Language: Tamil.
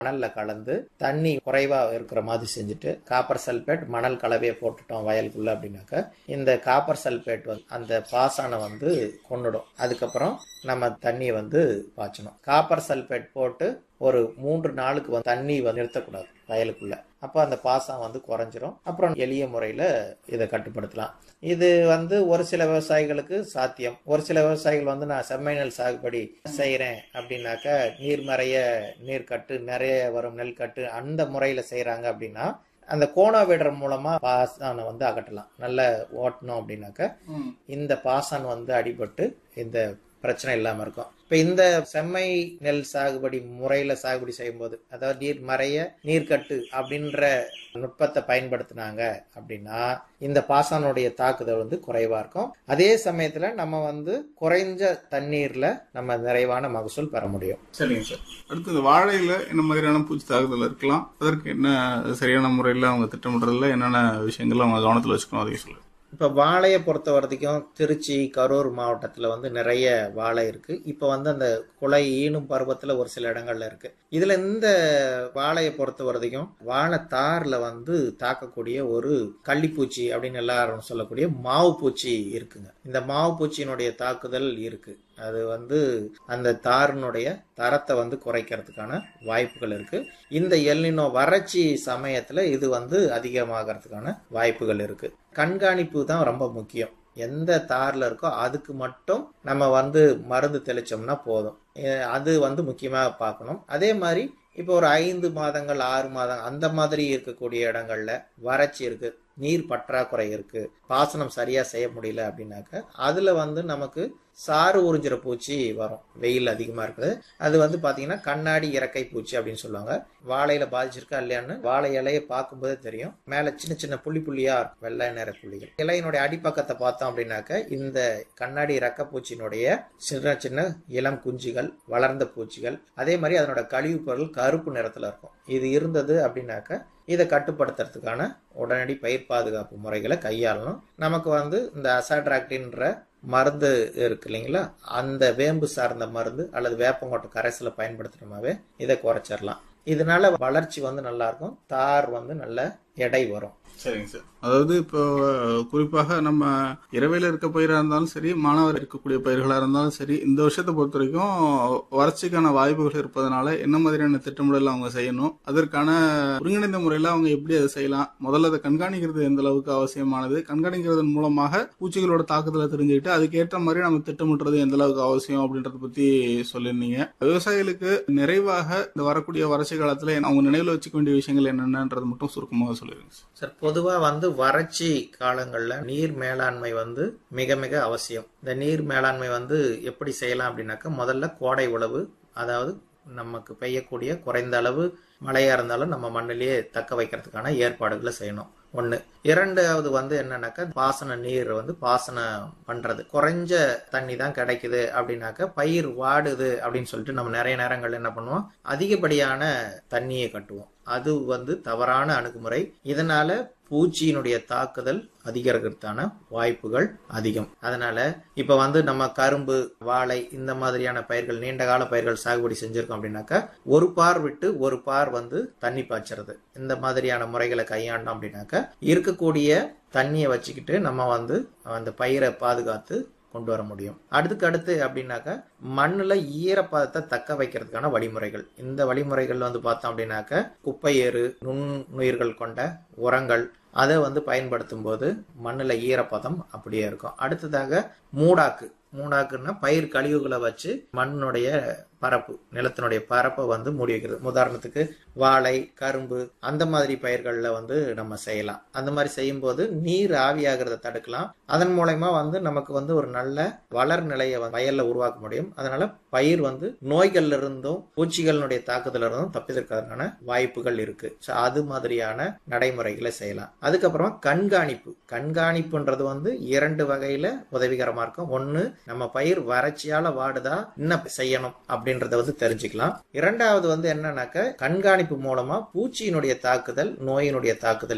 மணல்ல கலந்து தண்ணி குறைவா இருக்கிற மாதிரி செஞ்சுட்டு காப்பர் சல்பேட் மணல் கலவையை போட்டுட்டோம் வயலுக்குள்ள அப்படின்னாக்க இந்த காப்பர் சல்பேட் வந்து அந்த பாசானை வந்து கொன்னுடும் அதுக்கப்புறம் நம்ம தண்ணியை வந்து பாய்ச்சணும் காப்பர் சல்பேட் போட்டு ஒரு மூன்று நாளுக்கு வந்து தண்ணி வந்து நிறுத்தக்கூடாது வயலுக்குள்ள அப்போ அந்த பாசம் வந்து குறைஞ்சிரும் அப்புறம் எளிய முறையில் இதை கட்டுப்படுத்தலாம் இது வந்து ஒரு சில விவசாயிகளுக்கு சாத்தியம் ஒரு சில விவசாயிகள் வந்து நான் செம்மை நெல் சாகுபடி செய்கிறேன் அப்படின்னாக்க நீர்மறைய நீர்க்கட்டு நிறைய வரும் நெல் கட்டு அந்த முறையில் செய்கிறாங்க அப்படின்னா அந்த கோணா விடுற மூலமா பாசானை வந்து அகட்டலாம் நல்ல ஓட்டணும் அப்படின்னாக்க இந்த பாசான் வந்து அடிபட்டு இந்த பிரச்சனை இல்லாம இருக்கும் இப்ப இந்த செம்மை நெல் சாகுபடி முறையில சாகுபடி செய்யும்போது அதாவது நீர் மறைய நீர்க்கட்டு அப்படின்ற நுட்பத்தை பயன்படுத்தினாங்க அப்படின்னா இந்த பாசானுடைய தாக்குதல் வந்து குறைவா இருக்கும் அதே சமயத்துல நம்ம வந்து குறைஞ்ச தண்ணீர்ல நம்ம நிறைவான மகசூல் பெற முடியும் சரிங்க சார் அடுத்து இந்த வாழையில என்ன மாதிரியான பூச்சி தாக்குதல் இருக்கலாம் அதற்கு என்ன சரியான முறையில் அவங்க திட்டமிடுறதுல என்னென்ன விஷயங்கள் அவங்க கவனத்தில் வச்சுக்கணும் அதையும் சொல்லுங்க இப்போ வாழையை பொறுத்த வரைக்கும் திருச்சி கரூர் மாவட்டத்தில் வந்து நிறைய வாழை இருக்கு இப்போ வந்து அந்த குலை ஈனும் பருவத்தில் ஒரு சில இடங்கள்ல இருக்கு இதுல இந்த வாழையை பொறுத்த வரைக்கும் வாழைத்தாரில் வந்து தாக்கக்கூடிய ஒரு கள்ளிப்பூச்சி அப்படின்னு எல்லாரும் சொல்லக்கூடிய மாவு பூச்சி இருக்குங்க இந்த மாவு பூச்சியினுடைய தாக்குதல் இருக்கு அது வந்து அந்த தாரினுடைய தரத்தை வந்து குறைக்கிறதுக்கான வாய்ப்புகள் இருக்கு இந்த எல்லினோ வறட்சி சமயத்துல இது வந்து அதிகமாகறதுக்கான வாய்ப்புகள் இருக்கு கண்காணிப்பு தான் ரொம்ப முக்கியம் எந்த தார்ல இருக்கோ அதுக்கு மட்டும் நம்ம வந்து மருந்து தெளிச்சோம்னா போதும் எ- அது வந்து முக்கியமாக பார்க்கணும் அதே மாதிரி இப்போ ஒரு ஐந்து மாதங்கள் ஆறு மாதம் அந்த மாதிரி இருக்கக்கூடிய இடங்கள்ல வறட்சி இருக்கு நீர் பற்றாக்குறை இருக்கு பாசனம் சரியா செய்ய முடியல அப்படின்னாக்க அதுல வந்து நமக்கு சாறு உறிஞ்சிற பூச்சி வரும் வெயில் அதிகமா இருக்குது அது வந்து பாத்தீங்கன்னா கண்ணாடி இறக்கை பூச்சி அப்படின்னு சொல்லுவாங்க வாழையில பாதிச்சிருக்கா இல்லையான்னு வாழை இலையை பார்க்கும்போதே தெரியும் மேல சின்ன சின்ன புள்ளி புள்ளியா இருக்கும் வெள்ளை நிற புள்ளிகள் இலையினுடைய அடிப்பக்கத்தை பார்த்தோம் அப்படின்னாக்க இந்த கண்ணாடி இறக்க பூச்சியினுடைய சின்ன சின்ன இளம் குஞ்சுகள் வளர்ந்த பூச்சிகள் அதே மாதிரி அதனோட கழிவுப் பொருள் கருப்பு நிறத்துல இருக்கும் இது இருந்தது அப்படின்னாக்க இதை கட்டுப்படுத்துறதுக்கான உடனடி பயிர் பாதுகாப்பு முறைகளை கையாளணும் நமக்கு வந்து இந்த அசாட்ராக்டின்ற மருந்து இருக்கு இல்லைங்களா அந்த வேம்பு சார்ந்த மருந்து அல்லது வேப்பங்கொட்டை கரைசலை பயன்படுத்துறோமாவே இதை குறைச்சிடலாம் இதனால வளர்ச்சி வந்து நல்லா இருக்கும் தார் வந்து நல்ல எடை வரும் சரிங்க சார் அதாவது இப்போ குறிப்பாக நம்ம இரவையில் இருக்க பயிராக இருந்தாலும் சரி மாணவர் இருக்கக்கூடிய பயிர்களாக இருந்தாலும் சரி இந்த வருஷத்தை பொறுத்த வரைக்கும் வறட்சிக்கான வாய்ப்புகள் இருப்பதனால என்ன மாதிரியான திட்டமிடல் அவங்க செய்யணும் அதற்கான ஒருங்கிணைந்த முறையில் அவங்க எப்படி அதை செய்யலாம் முதல்ல அதை கண்காணிக்கிறது எந்த அளவுக்கு அவசியமானது கண்காணிக்கிறதன் மூலமாக பூச்சிகளோட தாக்குதலை தெரிஞ்சுக்கிட்டு அதுக்கேற்ற மாதிரி நம்ம திட்டமிடுறது எந்த அளவுக்கு அவசியம் அப்படின்றத பத்தி சொல்லியிருந்தீங்க விவசாயிகளுக்கு நிறைவாக இந்த வரக்கூடிய வறட்சி காலத்துல அவங்க நினைவில் வச்சுக்க வேண்டிய விஷயங்கள் என்னென்னன்றது மட்டும் சுருக்கமாக சொல்லிருங்க சார் சார் பொதுவா வந்து வறட்சி காலங்கள்ல நீர் மேலாண்மை வந்து மிக மிக அவசியம் இந்த நீர் மேலாண்மை வந்து எப்படி செய்யலாம் அப்படின்னாக்கா முதல்ல கோடை உழவு அதாவது நமக்கு பெய்யக்கூடிய குறைந்த அளவு மழையா இருந்தாலும் நம்ம மண்ணிலேயே தக்க வைக்கிறதுக்கான ஏற்பாடுகளை செய்யணும் ஒண்ணு இரண்டாவது வந்து என்னன்னாக்கா பாசன நீர் வந்து பாசனம் பண்றது குறைஞ்ச தண்ணி தான் கிடைக்குது அப்படின்னாக்க பயிர் வாடுது அப்படின்னு சொல்லிட்டு நம்ம நிறைய நேரங்கள் என்ன பண்ணுவோம் அதிகப்படியான தண்ணியை கட்டுவோம் அது வந்து தவறான அணுகுமுறை இதனால பூச்சியினுடைய தாக்குதல் அதிகரிக்கிறதுக்கான வாய்ப்புகள் அதிகம் அதனால இப்ப வந்து நம்ம கரும்பு வாழை இந்த மாதிரியான பயிர்கள் நீண்ட கால பயிர்கள் சாகுபடி செஞ்சிருக்கோம் அப்படின்னாக்கா ஒரு பார் விட்டு ஒரு பார் வந்து தண்ணி பாய்ச்சறது இந்த மாதிரியான முறைகளை கையாண்டோம் அப்படின்னாக்கா இருக்கக்கூடிய தண்ணியை வச்சுக்கிட்டு நம்ம வந்து அந்த பயிரை பாதுகாத்து கொண்டு வர முடியும் அடுத்துக்கு அடுத்து அப்படின்னாக்கா மண்ணுல ஈரப்பதத்தை தக்க வைக்கிறதுக்கான வழிமுறைகள் இந்த வழிமுறைகள் வந்து பார்த்தோம் அப்படின்னாக்க குப்பை ஏறு நுண்ணுயிர்கள் கொண்ட உரங்கள் அதை வந்து பயன்படுத்தும் போது மண்ணுல ஈரப்பதம் அப்படியே இருக்கும் அடுத்ததாக மூடாக்கு மூடாக்குன்னா பயிர் கழிவுகளை வச்சு மண்ணுடைய பரப்பு நிலத்தினுடைய பரப்பை வந்து மூடி வைக்கிறது உதாரணத்துக்கு வாழை கரும்பு அந்த மாதிரி பயிர்களில் வந்து நம்ம செய்யலாம் அந்த மாதிரி செய்யும்போது நீர் ஆவியாகிறத தடுக்கலாம் அதன் மூலயமா வந்து நமக்கு வந்து ஒரு நல்ல வளர் நிலையை வந்து வயல்ல உருவாக்க முடியும் அதனால பயிர் வந்து நோய்கள்ல இருந்தும் பூச்சிகளினுடைய தாக்குதல இருந்தும் தப்பிதற்கான வாய்ப்புகள் இருக்கு ஸோ அது மாதிரியான நடைமுறைகளை செய்யலாம் அதுக்கப்புறமா கண்காணிப்பு கண்காணிப்புன்றது வந்து இரண்டு வகையில உதவிகரமா இருக்கும் ஒன்னு நம்ம பயிர் வறட்சியால வாடுதா என்ன செய்யணும் அப்படின்றத வந்து தெரிஞ்சுக்கலாம் இரண்டாவது வந்து என்னன்னாக்க கண்காணிப்பு மூலமா பூச்சியினுடைய தாக்குதல் நோயினுடைய தாக்குதல்